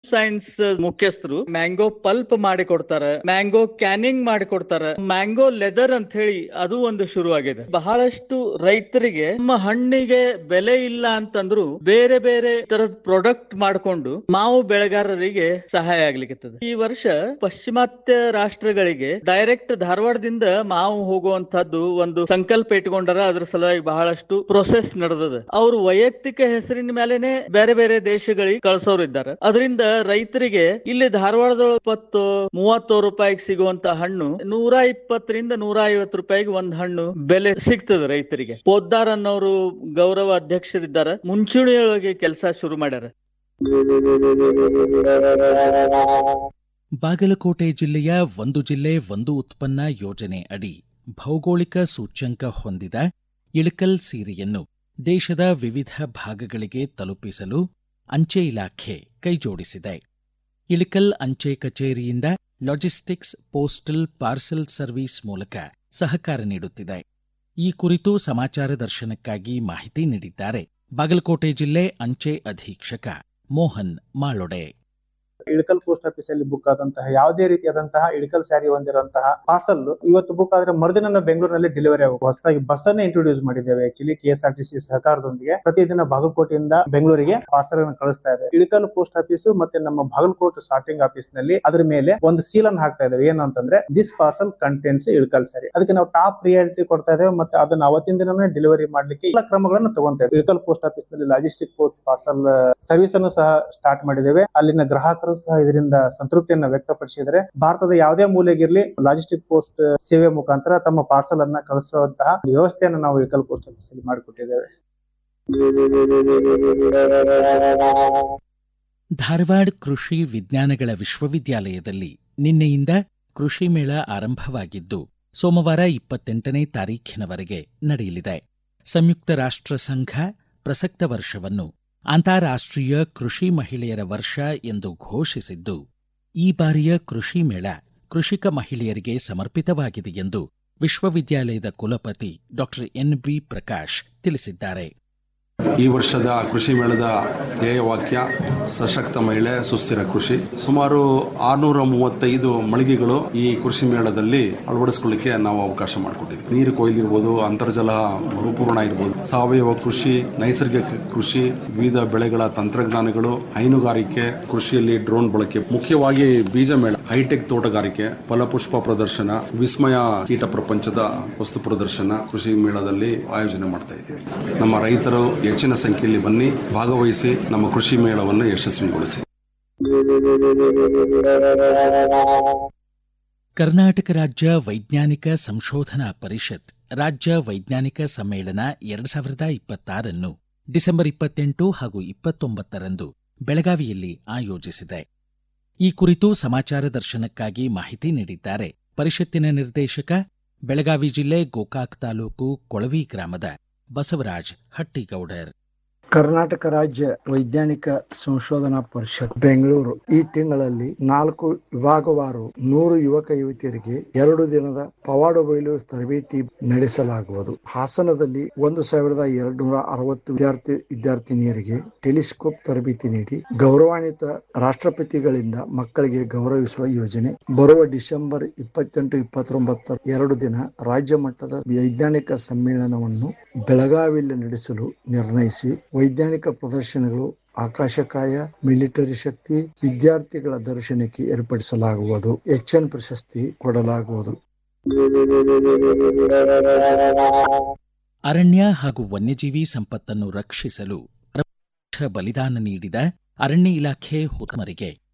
science ಮುಖ್ಯಸ್ಥರು mango pulp ಮಾಡಿ ಕೊಡ್ತಾರ ಮ್ಯಾಂಗೋ ಕ್ಯಾನಿಂಗ್ ಮಾಡಿ ಕೊಡ್ತಾರ ಮ್ಯಾಂಗೋ ಲೆದರ್ ಅಂತ ಹೇಳಿ ಅದು ಒಂದು ಶುರು ಆಗಿದೆ ಬಹಳಷ್ಟು ರೈತರಿಗೆ ನಮ್ಮ ಹಣ್ಣಿಗೆ ಬೆಲೆ ಇಲ್ಲ ಅಂತಂದ್ರು ಬೇರೆ ಬೇರೆ ತರದ ಪ್ರಾಡಕ್ಟ್ ಮಾಡಿಕೊಂಡು ಮಾವು ಬೆಳೆಗಾರರಿಗೆ ಸಹಾಯ ಆಗ್ಲಿಕ್ಕೆ ಈ ವರ್ಷ ಪಾಶ್ಚಿಮಾತ್ಯ ರಾಷ್ಟ್ರಗಳಿಗೆ ಡೈರೆಕ್ಟ್ ಧಾರವಾಡದಿಂದ ಮಾವು ಹೋಗುವಂತಹದ್ದು ಒಂದು ಸಂಕಲ್ಪ ಇಟ್ಕೊಂಡಾರ ಅದ್ರ ಸಲುವಾಗಿ ಬಹಳಷ್ಟು ಪ್ರೊಸೆಸ್ ನಡೆದದ ಅವರು ವೈಯಕ್ತಿಕ ಹೆಸರಿನ ಮೇಲೆನೆ ಬೇರೆ ಬೇರೆ ದೇಶಗಳಿಗೆ ಕಳ್ಸೋರು ಇದ್ದಾರೆ ಅದರಿಂದ ರೈತರಿಗೆ ಇಲ್ಲಿ ಧಾರವಾಡದೊಳಗೆ ಇಪ್ಪತ್ತು ಮೂವತ್ತು ರೂಪಾಯಿಗೆ ಸಿಗುವಂತ ಹಣ್ಣು ನೂರ ಇಪ್ಪತ್ತರಿಂದ ನೂರ ಐವತ್ತು ರೂಪಾಯಿಗೆ ಒಂದ್ ಹಣ್ಣು ಬೆಲೆ ಸಿಗ್ತದೆ ರೈತರಿಗೆ ಪೋದ್ದಾರ್ ಅನ್ನೋರು ಗೌರವ ಅಧ್ಯಕ್ಷರಿದ್ದಾರೆ ಮುಂಚೂಣಿಯೊಳಗೆ ಕೆಲಸ ಶುರು ಮಾಡ್ಯಾರ ಬಾಗಲಕೋಟೆ ಜಿಲ್ಲೆಯ ಒಂದು ಜಿಲ್ಲೆ ಒಂದು ಉತ್ಪನ್ನ ಯೋಜನೆ ಅಡಿ ಭೌಗೋಳಿಕ ಸೂಚ್ಯಂಕ ಹೊಂದಿದ ಇಳಕಲ್ ಸೀರೆಯನ್ನು ದೇಶದ ವಿವಿಧ ಭಾಗಗಳಿಗೆ ತಲುಪಿಸಲು ಅಂಚೆ ಇಲಾಖೆ ಕೈಜೋಡಿಸಿದೆ ಇಳಕಲ್ ಅಂಚೆ ಕಚೇರಿಯಿಂದ ಲಾಜಿಸ್ಟಿಕ್ಸ್ ಪೋಸ್ಟಲ್ ಪಾರ್ಸೆಲ್ ಸರ್ವಿಸ್ ಮೂಲಕ ಸಹಕಾರ ನೀಡುತ್ತಿದೆ ಈ ಕುರಿತು ಸಮಾಚಾರ ದರ್ಶನಕ್ಕಾಗಿ ಮಾಹಿತಿ ನೀಡಿದ್ದಾರೆ ಬಾಗಲಕೋಟೆ ಜಿಲ್ಲೆ ಅಂಚೆ ಅಧೀಕ್ಷಕ ಮೋಹನ್ ಮಾಳೊಡೆ ಇಳಕಲ್ ಪೋಸ್ಟ್ ಆಫೀಸ್ ಅಲ್ಲಿ ಬುಕ್ ಆದಂತಹ ಯಾವುದೇ ರೀತಿಯಾದಂತಹ ಇಳಕಲ್ ಸ್ಯಾರಿ ಹೊಂದಿರುವಂತಹ ಪಾರ್ಸಲ್ ಇವತ್ತು ಬುಕ್ ಆದ್ರೆ ಮರುದಿನ ಬೆಂಗಳೂರಿನಲ್ಲಿ ಡೆಲಿವರಿ ಆಗುತ್ತೆ ಹೊಸದಾಗಿ ಬಸ್ ಅನ್ನ ಇಂಟ್ರೊಡ್ಯೂಸ್ ಮಾಡಿದ್ದೇವೆ actually K S R T C ಸಹಕಾರದೊಂದಿಗೆ ಪ್ರತಿದಿನ ಬಾಗಲಕೋಟೆಯಿಂದ ಬೆಂಗಳೂರಿಗೆ ಪಾರ್ಸಲ್ ಅನ್ನು ಕಳಿಸ್ತಾ ಇದೆ ಇಳಕಲ್ ಪೋಸ್ಟ್ ಆಫೀಸ್ ಮತ್ತೆ ನಮ್ಮ ಬಾಗಲಕೋಟೆ ಸಾರ್ಟಿಂಗ್ ಆಫೀಸ್ ನಲ್ಲಿ ಅದ್ರ ಮೇಲೆ ಒಂದು ಸೀಲ್ ಅನ್ನು ಹಾಕ್ತಾ ಇದ್ದೇವೆ ಏನು ಅಂತಂದ್ರೆ this parcel contents Ilkal sari ಅದಕ್ಕೆ ನಾವು ಟಾಪ್ ಪ್ರಿಯಾರಿಟಿ ಕೊಡ್ತಾ ಇದ್ದೇವೆ ಮತ್ತೆ ಅದನ್ನ ಅವತ್ತಿನ ದಿನನೇ ಡೆಲಿವರಿ ಮಾಡ್ಲಿಕ್ಕೆ ಎಲ್ಲ ಕ್ರಮಗಳನ್ನು ತಗೊಂತಾ ಇದ್ದೇವೆ ಇಳಕಲ್ ಪೋಸ್ಟ್ ಆಫೀಸ್ ನಲ್ಲಿ ಲಾಜಿಸ್ಟಿಕ್ ಪೋಸ್ಟ್ ಪಾರ್ಸಲ್ ಸರ್ವಿಸ್ ಅನ್ನು ಸಹ ಸ್ಟಾರ್ಟ್ ಮಾಡಿದ್ದೇವೆ ಅಲ್ಲಿನ ಗ್ರಾಹಕರು ಸಹ ಇದರಿಂದ ಸಂತೃಪ್ತಿಯನ್ನ ವ್ಯಕ್ತಪಡಿಸಿದರೆ ಭಾರತದ ಯಾವುದೇ ಮೂಲೆಗಿರ್ಲಿ ಲಾಜಿಸ್ಟಿಕ್ ಪೋಸ್ಟ್ ಸೇವೆ ಮುಖಾಂತರ ತಮ್ಮ ಪಾರ್ಸಲ್ ಅನ್ನ ಕಳಿಸುವಂತಹ ವ್ಯವಸ್ಥೆಯನ್ನು ನಾವು ಇಳಕಲ್ ಪೋಸ್ಟ್ ಆಫೀಸ್ ಅಲ್ಲಿ ಮಾಡಿಕೊಟ್ಟಿದ್ದೇವೆ ಧಾರವಾಡ ಕೃಷಿ ವಿಜ್ಞಾನಗಳ ವಿಶ್ವವಿದ್ಯಾಲಯದಲ್ಲಿ ನಿನ್ನೆಯಿಂದ ಕೃಷಿ ಮೇಳ ಆರಂಭವಾಗಿದ್ದು ಸೋಮವಾರ ಇಪ್ಪತ್ತೆಂಟನೇ ತಾರೀಖಿನವರೆಗೆ ನಡೆಯಲಿದೆ ಸಂಯುಕ್ತ ರಾಷ್ಟ್ರ ಸಂಘ ಪ್ರಸಕ್ತ ವರ್ಷವನ್ನು ಅಂತಾರಾಷ್ಟ್ರೀಯ ಕೃಷಿ ಮಹಿಳೆಯರ ವರ್ಷ ಎಂದು ಘೋಷಿಸಿದ್ದು ಈ ಬಾರಿಯ ಕೃಷಿ ಮೇಳ ಕೃಷಿಕ ಮಹಿಳೆಯರಿಗೆ ಸಮರ್ಪಿತವಾಗಿದೆ ಎಂದು ವಿಶ್ವವಿದ್ಯಾಲಯದ ಕುಲಪತಿ ಡಾಕ್ಟರ್ ಎನ್ ಬಿ ಪ್ರಕಾಶ್ ತಿಳಿಸಿದ್ದಾರೆ ಈ ವರ್ಷದ ಕೃಷಿ ಮೇಳದ ಧ್ಯೇಯವಾಕ್ಯ ಸಶಕ್ತ ಮಹಿಳೆ ಸುಸ್ಥಿರ ಕೃಷಿ ಸುಮಾರು ಆರ್ನೂರ ಮೂವತ್ತೈದು ಮಳಿಗೆಗಳು ಈ ಕೃಷಿ ಮೇಳದಲ್ಲಿ ಅಳವಡಿಸಿಕೊಳ್ಳಿಕ್ಕೆ ನಾವು ಅವಕಾಶ ಮಾಡಿಕೊಟ್ಟಿದ್ವಿ ನೀರು ಕೊಯ್ಲಿರ್ಬೋದು ಅಂತರ್ಜಲ ಮರುಪೂರ್ಣ ಇರ್ಬೋದು ಸಾವಯವ ಕೃಷಿ ನೈಸರ್ಗಿಕ ಕೃಷಿ ವಿವಿಧ ಬೆಳೆಗಳ ತಂತ್ರಜ್ಞಾನಗಳು ಹೈನುಗಾರಿಕೆ ಕೃಷಿಯಲ್ಲಿ ಡ್ರೋನ್ ಬಳಕೆ ಮುಖ್ಯವಾಗಿ ಬೀಜ ಮೇಳ ಹೈಟೆಕ್ ತೋಟಗಾರಿಕೆ ಫಲಪುಷ್ಪ ಪ್ರದರ್ಶನ ವಿಸ್ಮಯ ಕೀಟ ಪ್ರಪಂಚದ ವಸ್ತು ಪ್ರದರ್ಶನ ಕೃಷಿ ಮೇಳದಲ್ಲಿ ಆಯೋಜನೆ ಮಾಡ್ತಾ ಇದ್ದೀವಿ ನಮ್ಮ ರೈತರು ಹೆಚ್ಚಿನ ಸಂಖ್ಯೆಯಲ್ಲಿ ಬನ್ನಿ ಭಾಗವಹಿಸಿ ನಮ್ಮ ಕೃಷಿ ಮೇಳವನ್ನು ಯಶಸ್ವಿಗೊಳಿಸಿ ಕರ್ನಾಟಕ ರಾಜ್ಯ ವೈಜ್ಞಾನಿಕ ಸಂಶೋಧನಾ ಪರಿಷತ್ ರಾಜ್ಯ ವೈಜ್ಞಾನಿಕ ಸಮ್ಮೇಳನ ಎರಡು ಸಾವಿರದ ಇಪ್ಪತ್ತಾರನ್ನು ಡಿಸೆಂಬರ್ ಇಪ್ಪತ್ತೆಂಟು ಹಾಗೂ ಇಪ್ಪತ್ತೊಂಬತ್ತರಂದು ಬೆಳಗಾವಿಯಲ್ಲಿ ಆಯೋಜಿಸಿದೆ ಈ ಕುರಿತು ಸಮಾಚಾರ ದರ್ಶನಕ್ಕಾಗಿ ಮಾಹಿತಿ ನೀಡಿದ್ದಾರೆ ಪರಿಷತ್ತಿನ ನಿರ್ದೇಶಕ ಬೆಳಗಾವಿ ಜಿಲ್ಲೆ ಗೋಕಾಕ್ ತಾಲೂಕು ಕೊಳವಿ ಗ್ರಾಮದ ಬಸವರಾಜ್ ಹಟ್ಟಿಗೌಡರ್ ಕರ್ನಾಟಕ ರಾಜ್ಯ ವೈಜ್ಞಾನಿಕ ಸಂಶೋಧನಾ ಪರಿಷತ್ ಬೆಂಗಳೂರು ಈ ತಿಂಗಳಲ್ಲಿ ನಾಲ್ಕು ವಿಭಾಗವಾರು ನೂರು ಯುವಕ ಯುವತಿಯರಿಗೆ ಎರಡು ದಿನದ ಪವಾಡ ಬಯಲು ತರಬೇತಿ ನಡೆಸಲಾಗುವುದು ಹಾಸನದಲ್ಲಿ ಒಂದು ಸಾವಿರದ ಎರಡು ನೂರ ಅರವತ್ತು ವಿದ್ಯಾರ್ಥಿ ವಿದ್ಯಾರ್ಥಿನಿಯರಿಗೆ ಟೆಲಿಸ್ಕೋಪ್ ತರಬೇತಿ ನೀಡಿ ಗೌರವಾನ್ವಿತ ರಾಷ್ಟ್ರಪತಿಗಳಿಂದ ಮಕ್ಕಳಿಗೆ ಗೌರವಿಸುವ ಯೋಜನೆ ಬರುವ ಡಿಸೆಂಬರ್ ಇಪ್ಪತ್ತೆಂಟು ಇಪ್ಪತ್ತೊಂಬತ್ತರ ಎರಡು ದಿನ ರಾಜ್ಯ ಮಟ್ಟದ ವೈಜ್ಞಾನಿಕ ಸಮ್ಮೇಳನವನ್ನು ಬೆಳಗಾವಿಯಲ್ಲಿ ನಡೆಸಲು ನಿರ್ಣಯಿಸಿ ವೈಜ್ಞಾನಿಕ ಪ್ರದರ್ಶನಗಳು ಆಕಾಶಕಾಯ ಮಿಲಿಟರಿ ಶಕ್ತಿ ವಿದ್ಯಾರ್ಥಿಗಳ ದರ್ಶನಕ್ಕೆ ಏರ್ಪಡಿಸಲಾಗುವುದು ಎಚ್ಎನ್ ಪ್ರಶಸ್ತಿ ಕೊಡಲಾಗುವುದು ಅರಣ್ಯ ಹಾಗೂ ವನ್ಯಜೀವಿ ಸಂಪತ್ತನ್ನು ರಕ್ಷಿಸಲು ಬಲಿದಾನ ನೀಡಿದ ಅರಣ್ಯ ಇಲಾಖೆ ಹುತಾತ್ಮರಿಗೆ